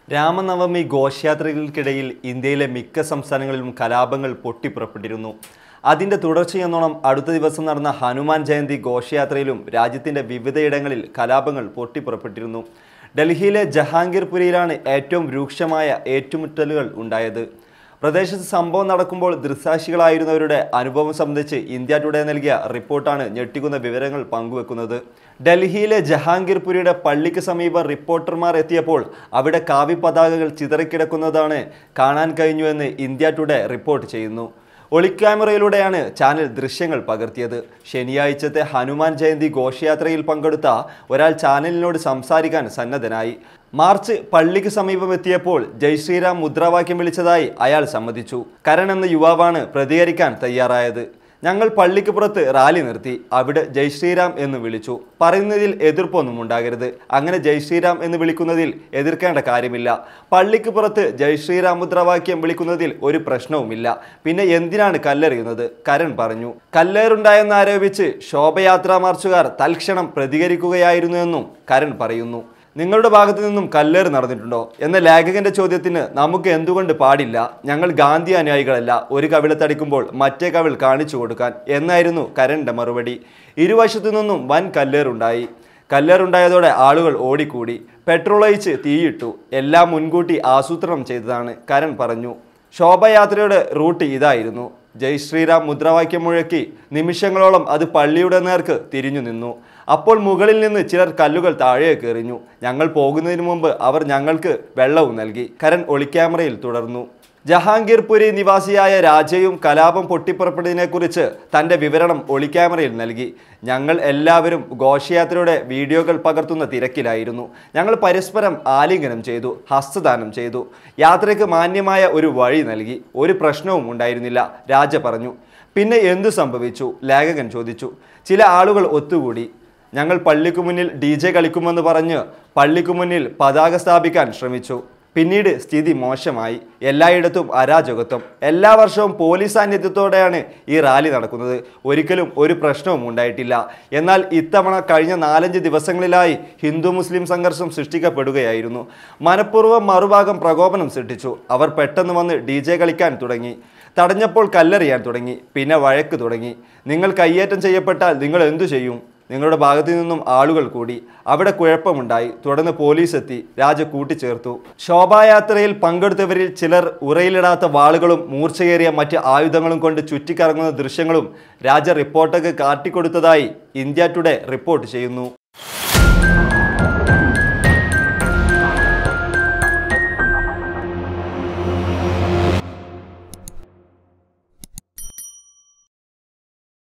രാമനവമി ഘോഷയാത്രകൾക്കിടയിൽ ഇന്ത്യയിലെ മിക്ക സംസ്ഥാനങ്ങളിലും കലാപങ്ങൾ പൊട്ടിപ്പുറപ്പെട്ടിരുന്നു അതിന്റെ തുടർച്ചയെന്നോണം അടുത്ത ദിവസം നടന്ന ഹനുമാൻ ജയന്തി ഘോഷയാത്രയിലും രാജ്യത്തിന്റെ വിവിധയിടങ്ങളിൽ കലാപങ്ങൾ പൊട്ടിപ്പുറപ്പെട്ടിരുന്നു ഡൽഹിയിലെ ജഹാംഗീർപുരിയിലാണ് ഏറ്റവും രൂക്ഷമായ ഏറ്റുമുട്ടലുകൾ ഉണ്ടായത് പ്രദേശത്ത് സംഭവം നടക്കുമ്പോൾ ദൃക്സാക്ഷികളായിരുന്നവരുടെ അനുഭവം സംബന്ധിച്ച് ഇന്ത്യ ടുഡേ നൽകിയ റിപ്പോർട്ടാണ് ഞെട്ടിക്കുന്ന വിവരങ്ങൾ പങ്കുവെക്കുന്നത് ഡൽഹിയിലെ ജഹാംഗീർപുരിയുടെ പള്ളിക്ക് സമീപം റിപ്പോർട്ടർമാർ എത്തിയപ്പോൾ അവിടെ കാവി പതാകകൾ ചിതറിക്കിടക്കുന്നതാണ് കാണാൻ കഴിഞ്ഞുവെന്ന് ഇന്ത്യ ടുഡേ റിപ്പോർട്ട് ചെയ്യുന്നു ഒളിക്യാമറയിലൂടെയാണ് ചാനൽ ദൃശ്യങ്ങൾ പകർത്തിയത് ശനിയാഴ്ചത്തെ ഹനുമാൻ ജയന്തി ഘോഷയാത്രയിൽ പങ്കെടുത്ത ഒരാൾ ചാനലിനോട് സംസാരിക്കാൻ സന്നദ്ധനായി മാർച്ച് പള്ളിക്ക് സമീപം എത്തിയപ്പോൾ ജയ് ശ്രീറാം മുദ്രാവാക്യം വിളിച്ചതായി അയാൾ സമ്മതിച്ചു കരൺ എന്ന യുവാവാണ് പ്രതികരിക്കാൻ തയ്യാറായത് ഞങ്ങൾ പള്ളിക്ക് പുറത്ത് റാലി നിർത്തി അവിടെ ജയ് ശ്രീറാം എന്ന് വിളിച്ചു പറയുന്നതിൽ എതിർപ്പൊന്നും ഉണ്ടാകരുത് അങ്ങനെ ജയ് ശ്രീറാം എന്ന് വിളിക്കുന്നതിൽ എതിർക്കേണ്ട കാര്യമില്ല പള്ളിക്ക് പുറത്ത് ജയ് ശ്രീറാം മുദ്രാവാക്യം വിളിക്കുന്നതിൽ ഒരു പ്രശ്നവുമില്ല പിന്നെ എന്തിനാണ് കല്ലെറിയുന്നത് കരൺ പറഞ്ഞു കല്ലേറുണ്ടായെന്ന് ആരോപിച്ച് ശോഭയാത്രാ മാർച്ചുകാർ തൽക്ഷണം പ്രതികരിക്കുകയായിരുന്നുവെന്നും കരൺ പറയുന്നു നിങ്ങളുടെ ഭാഗത്തു നിന്നും കല്ലേറ് നടന്നിട്ടുണ്ടോ എന്ന ലേഖകന്റെ ചോദ്യത്തിന് നമുക്ക് എന്തുകൊണ്ട് പാടില്ല ഞങ്ങൾ ഗാന്ധി അനുയായികളല്ല ഒരു കവിളത്തടിക്കുമ്പോൾ മറ്റേ കവിൾ കാണിച്ചു കൊടുക്കാൻ എന്നായിരുന്നു കരണിന്റെ മറുപടി ഇരുവശത്തു നിന്നും വൻ കല്ലേറുണ്ടായി കല്ലേറുണ്ടായതോടെ ആളുകൾ ഓടിക്കൂടി പെട്രോൾ ഒഴിച്ച് തീയിട്ടു എല്ലാം മുൻകൂട്ടി ആസൂത്രണം ചെയ്തതാണ് കരൺ പറഞ്ഞു ശോഭയാത്രയുടെ റൂട്ട് ഇതായിരുന്നു ജയ് ശ്രീറാം മുദ്രാവാക്യം മുഴക്കി നിമിഷങ്ങളോളം അത് പള്ളിയുടെ നേർക്ക് തിരിഞ്ഞു നിന്നു അപ്പോൾ മുകളിൽ നിന്ന് ചിലർ കല്ലുകൾ താഴേക്ക് എറിഞ്ഞു ഞങ്ങൾ പോകുന്നതിന് മുമ്പ് അവർ ഞങ്ങൾക്ക് വെള്ളവും നൽകി കരൺ ഒളിക്യാമറയിൽ തുടർന്നു ജഹാംഗീർപുരി നിവാസിയായ രാജയും കലാപം പൊട്ടിപ്പുറപ്പെട്ടതിനെക്കുറിച്ച് തൻ്റെ വിവരണം ഒളിക്യാമറയിൽ നൽകി ഞങ്ങൾ എല്ലാവരും ഘോഷയാത്രയുടെ വീഡിയോകൾ പകർത്തുന്ന തിരക്കിലായിരുന്നു ഞങ്ങൾ പരസ്പരം ആലിംഗനം ചെയ്തു ഹസ്തദാനം ചെയ്തു യാത്രയ്ക്ക് മാന്യമായ ഒരു വഴി നൽകി ഒരു പ്രശ്നവും ഉണ്ടായിരുന്നില്ല രാജ പറഞ്ഞു പിന്നെ എന്തു സംഭവിച്ചു ലേഖകൻ ചോദിച്ചു ചില ആളുകൾ ഒത്തുകൂടി ഞങ്ങൾ പള്ളിക്കു മുന്നിൽ ഡി ജെ കളിക്കുമെന്ന് പറഞ്ഞ് പള്ളിക്കു മുന്നിൽ പതാക സ്ഥാപിക്കാൻ ശ്രമിച്ചു പിന്നീട് സ്ഥിതി മോശമായി എല്ലായിടത്തും അരാജകത്വം എല്ലാ വർഷവും പോലീസ് സാന്നിധ്യത്തോടെയാണ് ഈ റാലി നടക്കുന്നത് ഒരിക്കലും ഒരു പ്രശ്നവും ഉണ്ടായിട്ടില്ല എന്നാൽ ഇത്തവണ കഴിഞ്ഞ നാലഞ്ച് ദിവസങ്ങളിലായി ഹിന്ദു മുസ്ലിം സംഘർഷം സൃഷ്ടിക്കപ്പെടുകയായിരുന്നു മനഃപൂർവ്വം മറുഭാഗം പ്രകോപനം സൃഷ്ടിച്ചു അവർ പെട്ടെന്ന് വന്ന് ഡി ജെ കളിക്കാൻ തുടങ്ങി തടഞ്ഞപ്പോൾ കല്ലെറിയാൻ തുടങ്ങി പിന്നെ വഴക്ക് തുടങ്ങി നിങ്ങൾ കയ്യേറ്റം ചെയ്യപ്പെട്ടാൽ നിങ്ങൾ എന്തു ചെയ്യും നിങ്ങളുടെ ഭാഗത്തു നിന്നും ആളുകൾ കൂടി അവിടെ കുഴപ്പമുണ്ടായി തുടർന്ന് പോലീസ് എത്തി രാജ കൂട്ടിച്ചേർത്തു ശോഭായാത്രയിൽ പങ്കെടുത്തവരിൽ ചിലർ ഉറയിലിടാത്ത വാളുകളും മൂർച്ചയേറിയ മറ്റ് ആയുധങ്ങളും കൊണ്ട് ചുറ്റിക്കറങ്ങുന്ന ദൃശ്യങ്ങളും രാജ റിപ്പോർട്ടർക്ക് കാട്ടിക്കൊടുത്തതായി ഇന്ത്യ ടുഡേ റിപ്പോർട്ട് ചെയ്യുന്നു